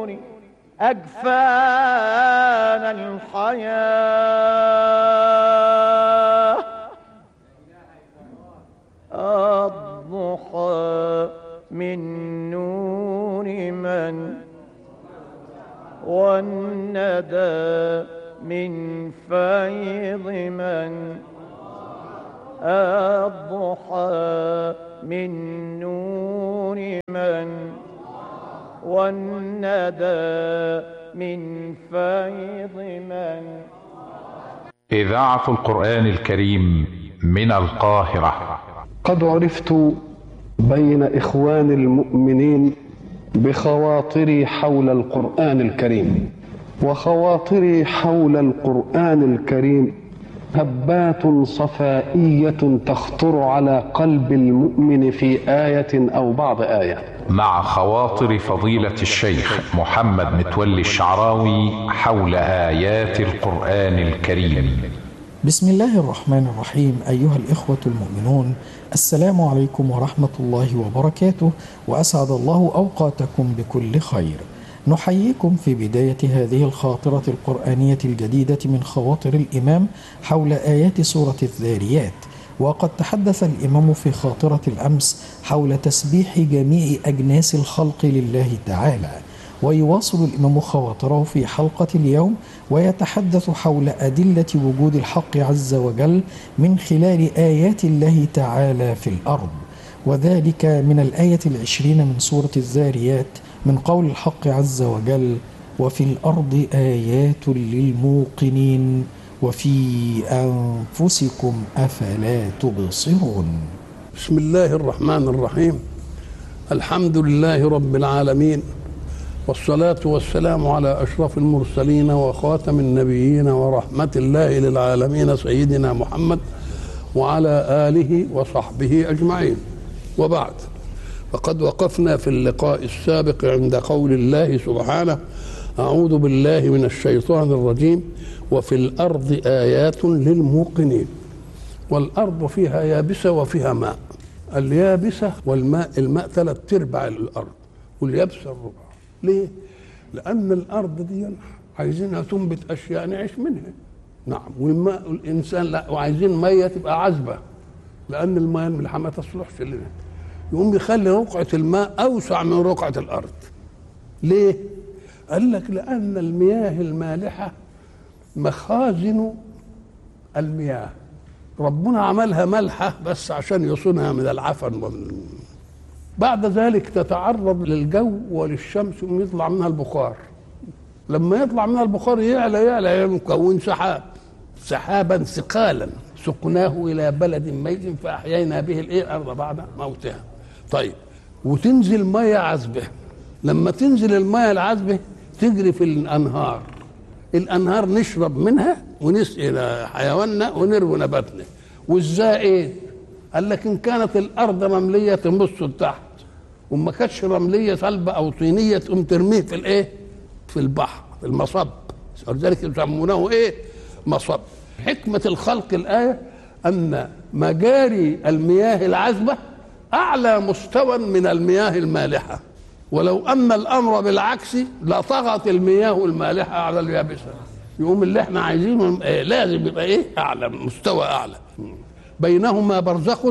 أجفان الحياة الضحى من نور من والندى من فيض من الضحى من نور من والندى من فيض من إذاعة القرآن الكريم من القاهرة قد عرفت بين إخوان المؤمنين بخواطري حول القرآن الكريم وخواطري حول القرآن الكريم هبات صفائية تخطر على قلب المؤمن في آية أو بعض آية مع خواطر فضيلة الشيخ محمد متولي الشعراوي حول آيات القرآن الكريم بسم الله الرحمن الرحيم أيها الإخوة المؤمنون السلام عليكم ورحمة الله وبركاته وأسعد الله أوقاتكم بكل خير نحييكم في بداية هذه الخاطرة القرآنية الجديدة من خواطر الإمام حول آيات سورة الذاريات وقد تحدث الإمام في خاطرة الأمس حول تسبيح جميع أجناس الخلق لله تعالى ويواصل الإمام خواطره في حلقة اليوم ويتحدث حول أدلة وجود الحق عز وجل من خلال آيات الله تعالى في الأرض وذلك من الآية العشرين من سورة الذاريات من قول الحق عز وجل وفي الأرض آيات للموقنين وفي أنفسكم أفلا تبصرون بسم الله الرحمن الرحيم الحمد لله رب العالمين والصلاة والسلام على أشرف المرسلين وخاتم النبيين ورحمة الله للعالمين سيدنا محمد وعلى آله وصحبه أجمعين وبعد فقد وقفنا في اللقاء السابق عند قول الله سبحانه أعوذ بالله من الشيطان الرجيم وفي الأرض آيات للموقنين والأرض فيها يابسة وفيها ماء اليابسة والماء الماء ثلاث أرباع الأرض واليابسة الربع ليه؟ لأن الأرض دي عايزينها تنبت أشياء نعيش منها نعم والماء الإنسان لا وعايزين مية تبقى عذبة لأن الماء الملحة ما تصلحش لنا يقوم يخلي رقعة الماء أوسع من رقعة الأرض ليه؟ قال لك لأن المياه المالحة مخازن المياه ربنا عملها ملحة بس عشان يصونها من العفن ومن بعد ذلك تتعرض للجو وللشمس ويطلع منها البخار لما يطلع منها البخار يعلى يعلى يكون سحاب سحابا ثقالا سقناه الى بلد ميت فاحيينا به الايه الارض بعد موتها طيب وتنزل ميه عذبه لما تنزل الميه العذبه تجري في الانهار الانهار نشرب منها ونسقي حيواننا ونروي نباتنا وازاي ايه قال لك ان كانت الارض رمليه تبص لتحت وما كانتش رمليه صلبه او طينيه تقوم ترميه في الايه في البحر في المصب ولذلك يسمونه ايه مصب حكمه الخلق الايه ان مجاري المياه العذبه اعلى مستوى من المياه المالحه ولو ان الامر بالعكس لطغت المياه المالحه على اليابسه يقوم اللي احنا عايزينه إيه لازم يبقى ايه اعلى مستوى اعلى بينهما برزخ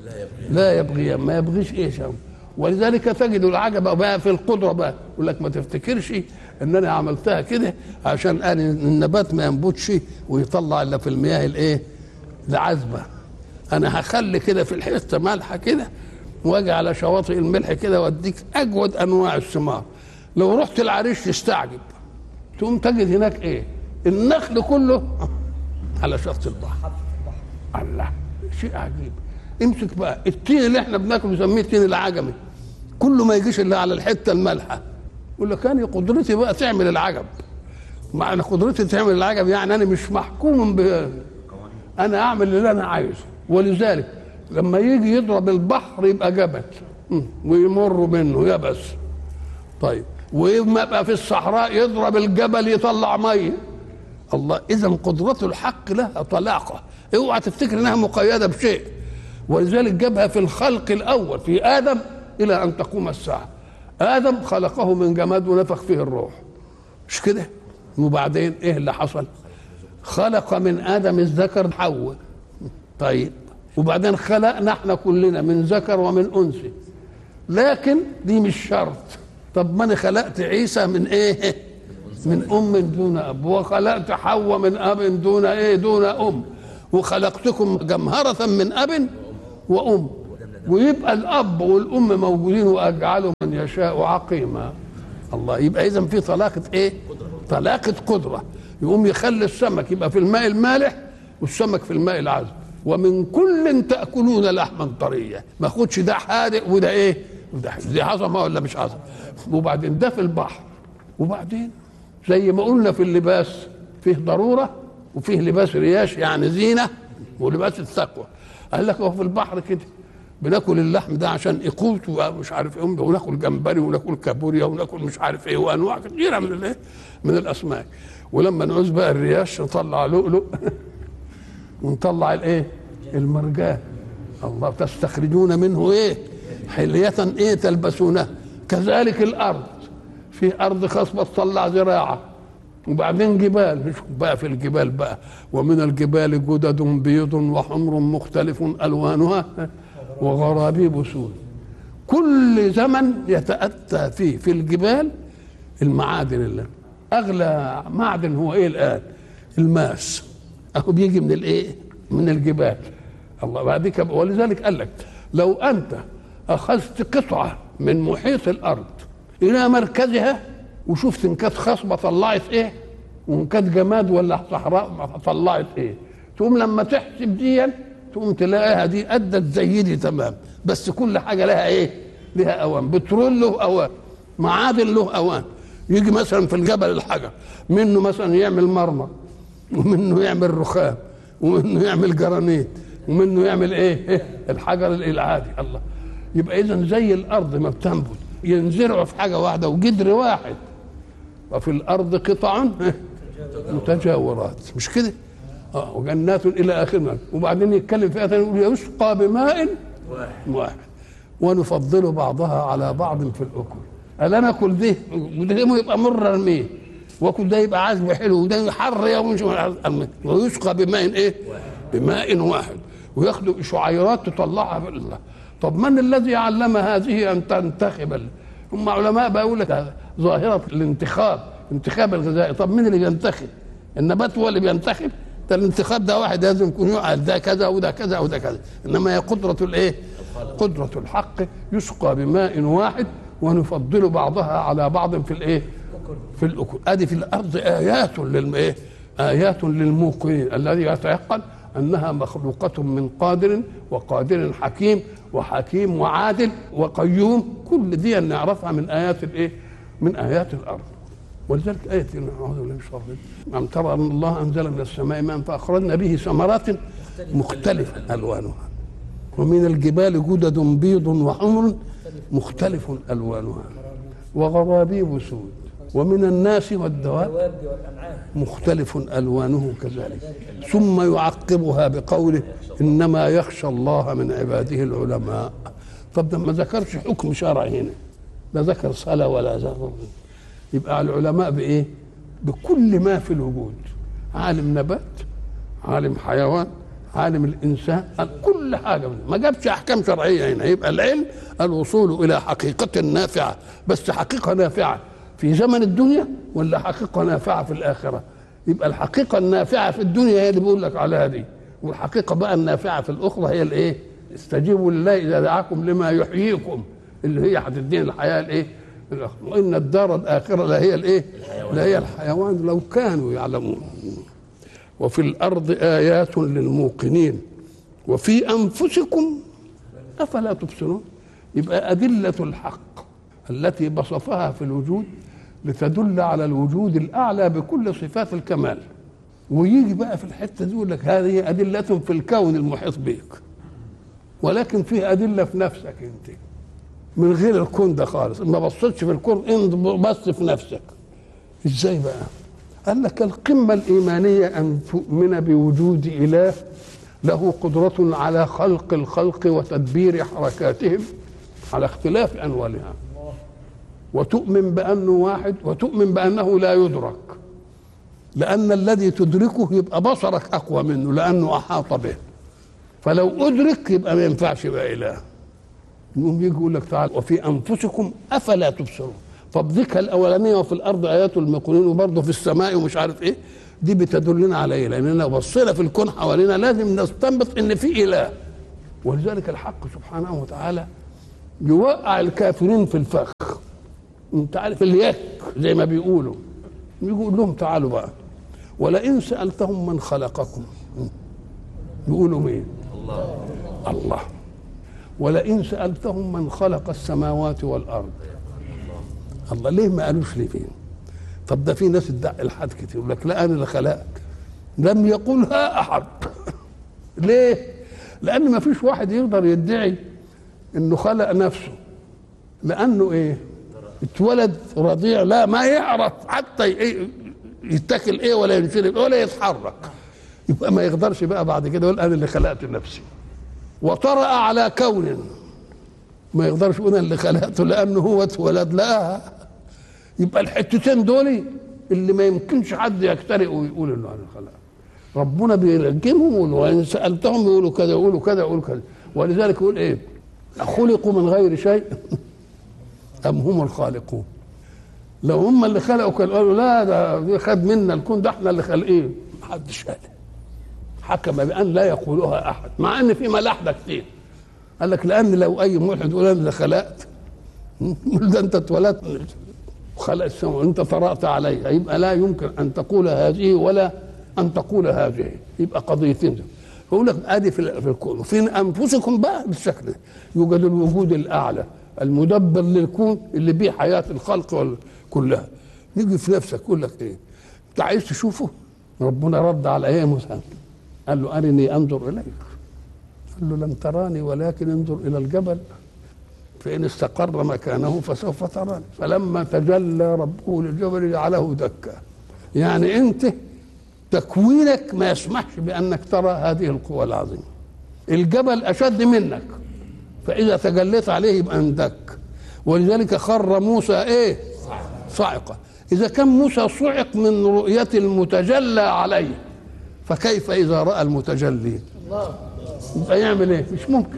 لا يبغي ما يبغيش ايه شو ولذلك تجد العجب بقى في القدره بقى يقول لك ما تفتكرش ان انا عملتها كده عشان أنا النبات ما ينبتش ويطلع الا في المياه الايه العذبه انا هخلي كده في الحته مالحه كده واجي على شواطئ الملح كده واديك اجود انواع الثمار لو رحت العريش تستعجب تقوم تجد هناك ايه النخل كله على شط البحر الله شيء عجيب امسك بقى التين اللي احنا بناكله نسميه التين العجمي كله ما يجيش الا على الحته المالحه يقول لك انا قدرتي بقى تعمل العجب معنى قدرتي تعمل العجب يعني انا مش محكوم ب انا اعمل اللي انا عايزه ولذلك لما يجي يضرب البحر يبقى جبل ويمر منه يبس طيب وما يبقى في الصحراء يضرب الجبل يطلع ميه الله اذا قدرة الحق لها طلاقه اوعى تفتكر انها مقيده بشيء ولذلك جابها في الخلق الاول في ادم الى ان تقوم الساعه ادم خلقه من جماد ونفخ فيه الروح مش كده وبعدين ايه اللي حصل خلق من ادم الذكر حواء طيب وبعدين خلقنا احنا كلنا من ذكر ومن انثى لكن دي مش شرط طب ما انا خلقت عيسى من ايه من ام دون اب وخلقت حواء من اب دون ايه دون ام وخلقتكم جمهرة من اب وام ويبقى الاب والام موجودين واجعل من يشاء عقيما الله يبقى اذا في طلاقه ايه طلاقه قدره يقوم يخلي السمك يبقى في الماء المالح والسمك في الماء العذب ومن كل تاكلون لحما طريا ما خدش ده حادق وده ايه وده حادق. دي عظمه ولا مش عظمه وبعدين ده في البحر وبعدين زي ما قلنا في اللباس فيه ضروره وفيه لباس رياش يعني زينه ولباس التقوى قال لك هو في البحر كده بناكل اللحم ده عشان قوت ومش عارف ايه وناكل جمبري وناكل كابوريا وناكل مش عارف ايه وانواع كثيره من الايه من الاسماك ولما نعوز بقى الرياش نطلع لؤلؤ ونطلع الايه المرجان الله تستخرجون منه ايه حلية ايه تلبسونها كذلك الارض في ارض خصبة تطلع زراعة وبعدين جبال نشوف بقى في الجبال بقى ومن الجبال جدد بيض وحمر مختلف الوانها وغرابيب سود كل زمن يتأتى فيه في الجبال المعادن اللي اغلى معدن هو ايه الان الماس اهو بيجي من الايه من الجبال الله بعد كده ولذلك قال لك لو انت اخذت قطعه من محيط الارض الى مركزها وشفت ان كانت خصبه طلعت ايه وان كانت جماد ولا صحراء طلعت ايه تقوم لما تحسب دي تقوم تلاقيها دي ادت زي دي تمام بس كل حاجه لها ايه لها اوان بترول له اوان معادن له اوان يجي مثلا في الجبل الحجر منه مثلا يعمل مرمر ومنه يعمل رخام ومنه يعمل جرانيت ومنه يعمل ايه, إيه؟ الحجر العادي الله يبقى اذا زي الارض ما بتنبت ينزرعوا في حاجه واحده وجدر واحد وفي الارض قطع متجاورات مش كده اه وجنات الى اخره وبعدين يتكلم فيها تاني يقول يسقى بماء واحد ونفضل بعضها على بعض في الاكل قال انا اكل ده وده يبقى مر ارميه واكل ده يبقى عذب حلو وده حر يا ومش ويسقى بماء ايه؟ بماء واحد وياخدوا شعيرات تطلعها في الله طب من الذي علم هذه ان تنتخب هم علماء بقى يقول لك ظاهره الانتخاب انتخاب الغذائي طب مين اللي بينتخب؟ النبات هو اللي بينتخب ده الانتخاب ده واحد لازم يكون يقعد ده كذا وده كذا وده كذا انما هي قدره الايه؟ قدره الحق يسقى بماء واحد ونفضل بعضها على بعض في الايه؟ في الاكل ادي في الارض ايات للايه؟ ايات للموقنين الذي يتيقن انها مخلوقه من قادر وقادر حكيم وحكيم وعادل وقيوم كل دي نعرفها من ايات الايه؟ من ايات الارض ولذلك آية أعوذ بالله من الشيطان الرجيم أم ترى أن الله أنزل من السماء ماء فأخرجنا به ثمرات مختلفة ألوانها ومن الجبال جدد بيض وحمر مختلف ألوانها وغرابيب سود ومن الناس والدواب مختلف ألوانه كذلك ثم يعقبها بقوله إنما يخشى الله من عباده العلماء طب ده ما ذكرش حكم شرعي هنا لا ذكر صلاة ولا ذكر يبقى العلماء بايه بكل ما في الوجود عالم نبات عالم حيوان عالم الانسان كل حاجه منه. ما جابش احكام شرعيه هنا يبقى العلم الوصول الى حقيقه نافعه بس حقيقه نافعه في زمن الدنيا ولا حقيقه نافعه في الاخره يبقى الحقيقه النافعه في الدنيا هي اللي بيقول لك عليها دي والحقيقه بقى النافعه في الاخرى هي الايه استجيبوا لله اذا دعاكم لما يحييكم اللي هي هتدين الحياه الايه وان الدار الاخره لا هي الايه لا هي الحيوان لو كانوا يعلمون وفي الارض ايات للموقنين وفي انفسكم افلا تبصرون يبقى ادله الحق التي بسطها في الوجود لتدل على الوجود الاعلى بكل صفات الكمال ويجي بقى في الحته دي يقول لك هذه ادله في الكون المحيط بك ولكن في ادله في نفسك انت من غير الكون ده خالص ما بصيتش في الكون انت بص في نفسك ازاي بقى قال لك القمة الإيمانية أن تؤمن بوجود إله له قدرة على خلق الخلق وتدبير حركاتهم على اختلاف أنوالها وتؤمن بأنه واحد وتؤمن بأنه لا يدرك لأن الذي تدركه يبقى بصرك أقوى منه لأنه أحاط به فلو أدرك يبقى ما ينفعش يبقى إله يقوم يجي يقول لك تعالى وفي أنفسكم أفلا تبصرون طب ذكر الأولانية وفي الأرض آيات المقولين وبرضه في السماء ومش عارف إيه دي بتدلنا على إيه لأننا لو بصينا في الكون حوالينا لازم نستنبط إن في إله ولذلك الحق سبحانه وتعالى يوقع الكافرين في الفخ انت عارف اليك زي ما بيقولوا يقول لهم تعالوا بقى ولئن سألتهم من خلقكم يقولوا مين الله الله ولئن سألتهم من خلق السماوات والأرض الله ليه ما قالوش ليه فين طب ده في ناس ادعي الحد كتير يقول لك لا انا اللي خلقك لم يقولها احد ليه لان ما فيش واحد يقدر يدعي انه خلق نفسه لانه ايه اتولد رضيع لا ما يعرف حتى ي- يتاكل ايه ولا ينشرب ولا يتحرك يبقى ما يقدرش بقى بعد كده يقول انا اللي خلقت نفسي وطرأ على كون ما يقدرش يقول انا اللي خلقته لانه هو اتولد لا يبقى الحتتين دول اللي ما يمكنش حد يخترق ويقول انه انا خلق ربنا بيرجمهم ويقول وان سالتهم يقولوا كذا يقولوا كذا يقولوا كذا ولذلك يقول ايه خلقوا من غير شيء ام هم الخالقون لو هم اللي خلقوا كانوا قالوا لا ده خد منا الكون ده احنا اللي خالقين محدش قال حكم بان لا يقولها احد مع ان في ملاحده كتير قال لك لان لو اي ملحد يقول انا اللي خلقت يقول ده انت اتولدت خلق السماء وانت طرأت عليها يبقى لا يمكن ان تقول هذه ولا ان تقول هذه يبقى قضيتين يقول لك ادي في في الكون وفي انفسكم بقى بالشكل ده يوجد الوجود الاعلى المدبر للكون اللي بيه حياه الخلق وال- كلها يجي في نفسك يقول لك ايه انت عايز تشوفه ربنا رد على ايه موسى قال له ارني انظر اليك قال له لم تراني ولكن انظر الى الجبل فإن استقر مكانه فسوف تراني فلما تجلى ربه للجبل جعله دكا يعني أنت تكوينك ما يسمحش بأنك ترى هذه القوة العظيمة الجبل أشد منك فإذا تجليت عليه يبقى اندك ولذلك خر موسى إيه صاعقة إذا كان موسى صعق من رؤية المتجلى عليه فكيف إذا رأى المتجلي يبقى يعمل إيه مش ممكن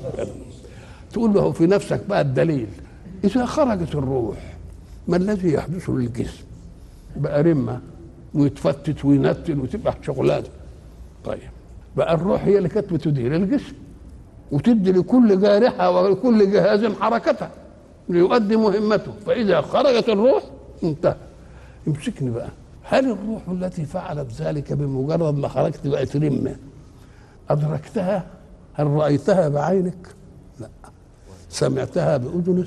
تقول له في نفسك بقى الدليل إذا خرجت الروح ما الذي يحدث للجسم بقى رمة ويتفتت وينتن وتبقى شغلانة طيب بقى الروح هي اللي كانت بتدير الجسم وتدي لكل جارحة ولكل جهاز حركتها ليؤدي مهمته فإذا خرجت الروح انتهى امسكني بقى هل الروح التي فعلت ذلك بمجرد ما خرجت بقت رمة أدركتها هل رأيتها بعينك لا سمعتها بأذنك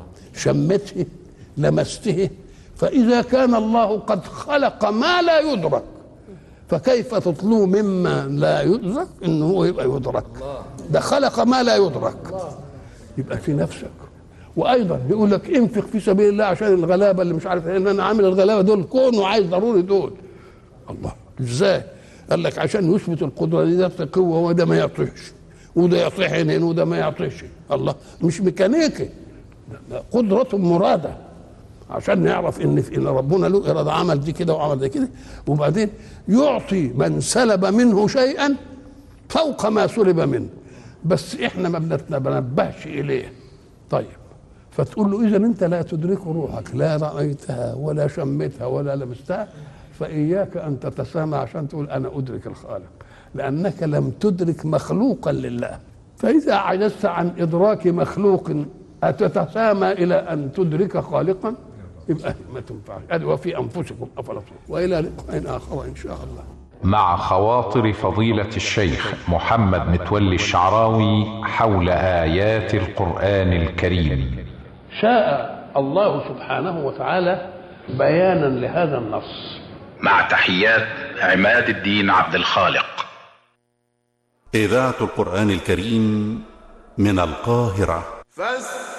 شمته لمسته فإذا كان الله قد خلق ما لا يدرك فكيف تطلو مما لا يدرك انه هو يبقى يدرك ده خلق ما لا يدرك يبقى في نفسك وايضا يقول لك انفق في سبيل الله عشان الغلابه اللي مش عارف ايه ان انا عامل الغلابه دول كون وعايز ضروري دول الله ازاي قال لك عشان يثبت القدره دي ده قوه وده ما يعطيش وده يعطيه هنا وده ما يعطيش الله مش ميكانيكي ده- ده قدرة مرادة عشان نعرف ان في ان ربنا له اراده عمل دي كده وعمل دي كده وبعدين يعطي من سلب منه شيئا فوق ما سلب منه بس احنا ما بنتنبهش اليه طيب فتقول له اذا انت لا تدرك روحك لا رايتها ولا شمتها ولا لمستها فاياك ان تتسامى عشان تقول انا ادرك الخالق لانك لم تدرك مخلوقا لله فاذا عجزت عن ادراك مخلوق اتتسامى الى ان تدرك خالقا يبقى ما تنفعش ادي وفي انفسكم افلا تبصرون والى لقاء اخر ان شاء الله مع خواطر فضيلة الشيخ محمد متولي الشعراوي حول آيات القرآن الكريم شاء الله سبحانه وتعالى بيانا لهذا النص مع تحيات عماد الدين عبد الخالق إذاعة القرآن الكريم من القاهرة فاستمعوا